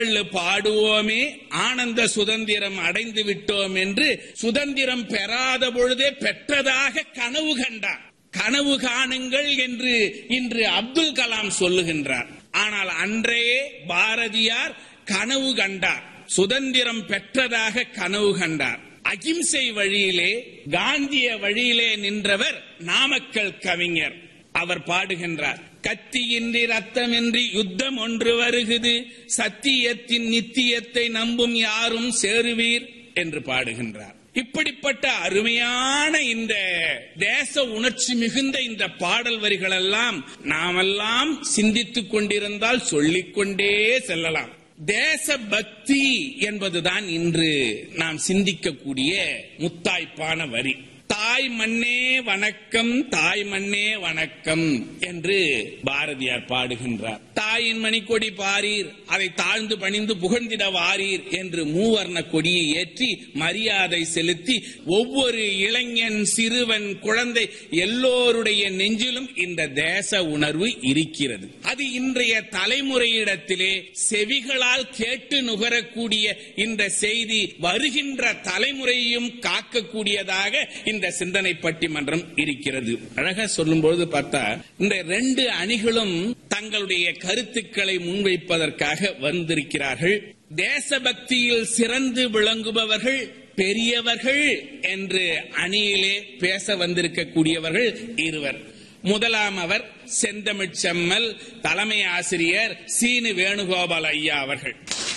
பாடுவோமே ஆனந்த சுதந்திரம் அடைந்து விட்டோம் என்று சுதந்திரம் பெறாத பொழுதே பெற்றதாக கனவு கண்டார் கனவு காணுங்கள் என்று இன்று அப்துல் கலாம் சொல்லுகின்றார் ஆனால் அன்றே பாரதியார் கனவு கண்டார் சுதந்திரம் பெற்றதாக கனவு கண்டார் அகிம்சை வழியிலே காந்திய வழியிலே நின்றவர் நாமக்கல் கவிஞர் அவர் பாடுகின்றார் கத்தியின்றி ரத்தமின்றி யுத்தம் ஒன்று வருகுது சத்தியத்தின் நித்தியத்தை நம்பும் யாரும் சேருவீர் என்று பாடுகின்றார் இப்படிப்பட்ட அருமையான இந்த தேச உணர்ச்சி மிகுந்த இந்த பாடல் வரிகளெல்லாம் நாமெல்லாம் சிந்தித்துக் கொண்டிருந்தால் சொல்லிக்கொண்டே செல்லலாம் தேச பக்தி என்பதுதான் இன்று நாம் சிந்திக்கக்கூடிய முத்தாய்ப்பான வரி தாய் மண்ணே வணக்கம் தாய் மண்ணே வணக்கம் என்று பாரதியார் பாடுகின்றார் தாயின் மணிக்கொடி பாரீர் அதை தாழ்ந்து பணிந்து புகழ்ந்திட வாரீர் என்று மூவர்ண கொடியை ஏற்றி மரியாதை செலுத்தி ஒவ்வொரு இளைஞன் சிறுவன் குழந்தை எல்லோருடைய நெஞ்சிலும் இந்த தேச உணர்வு இருக்கிறது அது இன்றைய தலைமுறையிடத்திலே செவிகளால் கேட்டு நுகரக்கூடிய இந்த செய்தி வருகின்ற தலைமுறையும் காக்கக்கூடியதாக இந்த சிந்தனை பட்டிமன்றம் இருக்கிறது அழகா சொல்லும்போது பார்த்தா இந்த ரெண்டு அணிகளும் தங்களுடைய கருத்துக்களை முன்வைப்பதற்காக வந்திருக்கிறார்கள் தேசபக்தியில் சிறந்து விளங்குபவர்கள் பெரியவர்கள் என்று அணியிலே பேச வந்திருக்கக்கூடியவர்கள் இருவர் முதலாம் அவர் செந்தமிழ் செம்மல் தலைமை ஆசிரியர் சீனு வேணுகோபால் ஐயா அவர்கள்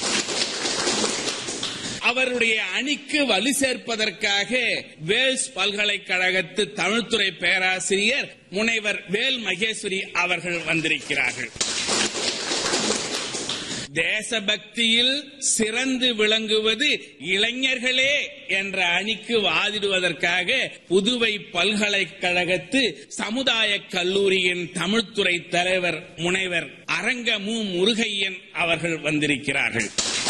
அவருடைய அணிக்கு வலு சேர்ப்பதற்காக வேல்ஸ் பல்கலைக்கழகத்து தமிழ்துறை பேராசிரியர் முனைவர் வேல் மகேஸ்வரி அவர்கள் வந்திருக்கிறார்கள் தேசபக்தியில் சிறந்து விளங்குவது இளைஞர்களே என்ற அணிக்கு வாதிடுவதற்காக புதுவை பல்கலைக்கழகத்து சமுதாய கல்லூரியின் தமிழ்துறை தலைவர் முனைவர் அரங்க மு முருகையன் அவர்கள் வந்திருக்கிறார்கள்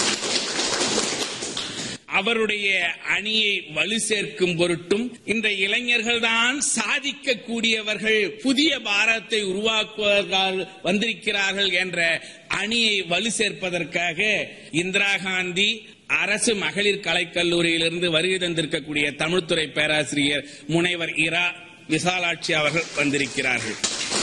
அவருடைய அணியை வலு சேர்க்கும் பொருட்டும் இந்த இளைஞர்கள் தான் சாதிக்கக்கூடியவர்கள் புதிய பாரத்தை உருவாக்குவதற்காக வந்திருக்கிறார்கள் என்ற அணியை வலு சேர்ப்பதற்காக இந்திரா காந்தி அரசு மகளிர் கலைக்கல்லூரியிலிருந்து வருகை தந்திருக்கக்கூடிய தமிழ்துறை பேராசிரியர் முனைவர் இரா விசாலாட்சி அவர்கள் வந்திருக்கிறார்கள்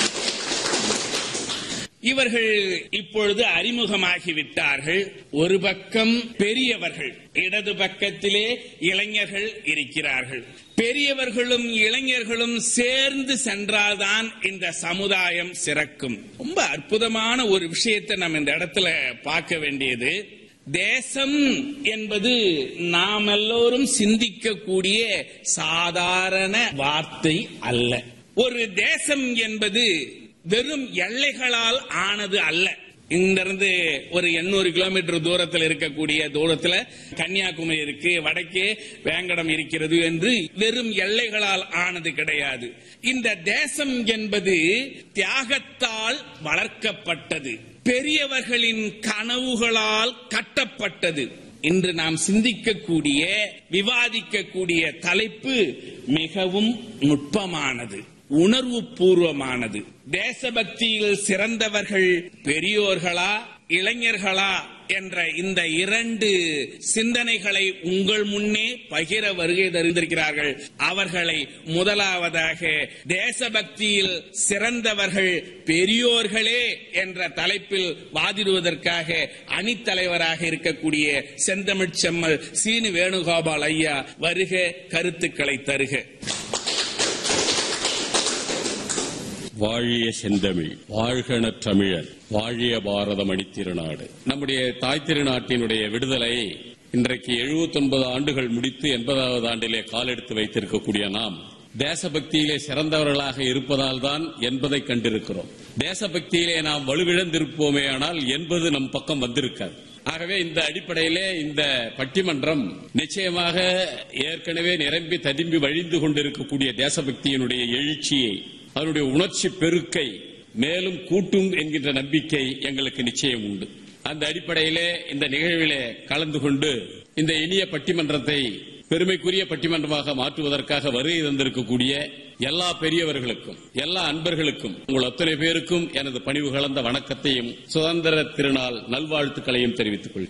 இவர்கள் இப்பொழுது அறிமுகமாகிவிட்டார்கள் ஒரு பக்கம் பெரியவர்கள் இடது பக்கத்திலே இளைஞர்கள் இருக்கிறார்கள் பெரியவர்களும் இளைஞர்களும் சேர்ந்து சென்றால்தான் இந்த சமுதாயம் சிறக்கும் ரொம்ப அற்புதமான ஒரு விஷயத்தை நம்ம இந்த இடத்துல பார்க்க வேண்டியது தேசம் என்பது நாம் எல்லோரும் சிந்திக்கக்கூடிய சாதாரண வார்த்தை அல்ல ஒரு தேசம் என்பது வெறும் எல்லைகளால் ஆனது அல்ல இங்கிருந்து ஒரு எண்ணூறு கிலோமீட்டர் தூரத்தில் இருக்கக்கூடிய தூரத்தில் கன்னியாகுமரி இருக்கு வடக்கே வேங்கடம் இருக்கிறது என்று வெறும் எல்லைகளால் ஆனது கிடையாது இந்த தேசம் என்பது தியாகத்தால் வளர்க்கப்பட்டது பெரியவர்களின் கனவுகளால் கட்டப்பட்டது இன்று நாம் சிந்திக்கக்கூடிய விவாதிக்கக்கூடிய தலைப்பு மிகவும் நுட்பமானது உணர்வு பூர்வமானது தேசபக்தியில் சிறந்தவர்கள் பெரியோர்களா இளைஞர்களா என்ற இந்த இரண்டு சிந்தனைகளை உங்கள் முன்னே பகிர வருகை தருந்திருக்கிறார்கள் அவர்களை முதலாவதாக தேசபக்தியில் சிறந்தவர்கள் பெரியோர்களே என்ற தலைப்பில் வாதிடுவதற்காக அணித்தலைவராக இருக்கக்கூடிய செந்தமிழ் செம்மல் சீனு வேணுகோபால் ஐயா வருக கருத்துக்களை தருக வாழிய செந்தமிழ் வாழ்கன தமிழர் வாழிய பாரத மணித்திருநாடு நம்முடைய தாய் திருநாட்டினுடைய விடுதலை இன்றைக்கு 79 ஆண்டுகள் முடித்து எண்பதாவது ஆண்டிலே காலெடுத்து வைத்திருக்கக்கூடிய நாம் தேசபக்தியிலே சிறந்தவர்களாக இருப்பதால் தான் என்பதை கண்டிருக்கிறோம் தேசபக்தியிலே நாம் வலுவிழந்திருப்போமே ஆனால் என்பது நம் பக்கம் வந்திருக்காது ஆகவே இந்த அடிப்படையிலே இந்த பட்டிமன்றம் நிச்சயமாக ஏற்கனவே நிரம்பி ததும்பி வழிந்து கொண்டிருக்கக்கூடிய தேசபக்தியினுடைய எழுச்சியை அதனுடைய உணர்ச்சி பெருக்கை மேலும் கூட்டும் என்கின்ற நம்பிக்கை எங்களுக்கு நிச்சயம் உண்டு அந்த அடிப்படையிலே இந்த நிகழ்விலே கலந்து கொண்டு இந்த இனிய பட்டிமன்றத்தை பெருமைக்குரிய பட்டிமன்றமாக மாற்றுவதற்காக வருகை தந்திருக்கக்கூடிய எல்லா பெரியவர்களுக்கும் எல்லா அன்பர்களுக்கும் உங்கள் அத்தனை பேருக்கும் எனது பணிவு கலந்த வணக்கத்தையும் சுதந்திர திருநாள் நல்வாழ்த்துக்களையும் தெரிவித்துக் கொள்கிறேன்